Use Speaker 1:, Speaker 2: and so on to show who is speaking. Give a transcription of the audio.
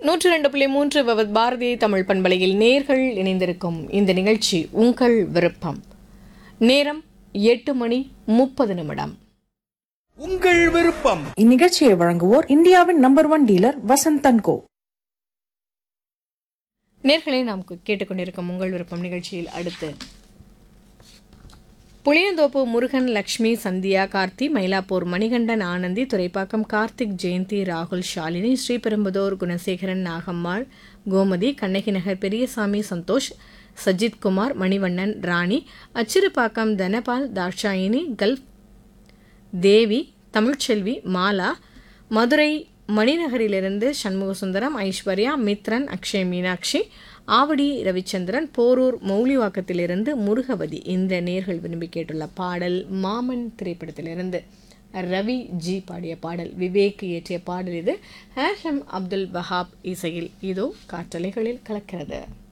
Speaker 1: நூற்றி ரெண்டு புள்ளி மூன்று விவத் பாரதி தமிழ் பண்பலையில் நேர்கள் இணைந்திருக்கும் இந்த நிகழ்ச்சி உங்கள் விருப்பம் நேரம் எட்டு மணி முப்பது நிமிடம்
Speaker 2: உங்கள் விருப்பம்
Speaker 3: இந்நிகழ்ச்சியை வழங்குவோர் இந்தியாவின் number one dealer Vasanthan co
Speaker 1: நேர்களை நாம் கு- கேட்டுக்கொண்டிருக்கும் உங்கள் விருப்பம் நிகழ்ச்சியில் அடுத்து புளியந்தோப்பு முருகன் லக்ஷ்மி சந்தியா கார்த்தி மயிலாப்பூர் மணிகண்டன் ஆனந்தி துரைப்பாக்கம் கார்த்திக் ஜெயந்தி ராகுல் ஷாலினி ஸ்ரீபெரும்புதூர் குணசேகரன் நாகம்மாள் கோமதி கண்ணகி நகர் பெரியசாமி சந்தோஷ் சஜித் குமார் மணிவண்ணன் ராணி அச்சிறுபாக்கம் தனபால் தாட்சாயினி கல்ஃப் தேவி தமிழ்ச்செல்வி மாலா மதுரை மணிநகரிலிருந்து சண்முகசுந்தரம் ஐஸ்வர்யா மித்ரன் அக்ஷய் மீனாட்சி ஆவடி ரவிச்சந்திரன் போரூர் மௌலிவாக்கத்திலிருந்து முருகவதி இந்த நேர்கள் விரும்பி கேட்டுள்ள பாடல் மாமன் திரைப்படத்திலிருந்து ரவி ஜி பாடிய பாடல் விவேக் இயற்றிய பாடல் இது ஹேஷம் அப்துல் வஹாப் இசையில் இதோ காற்றலைகளில் கலக்கிறது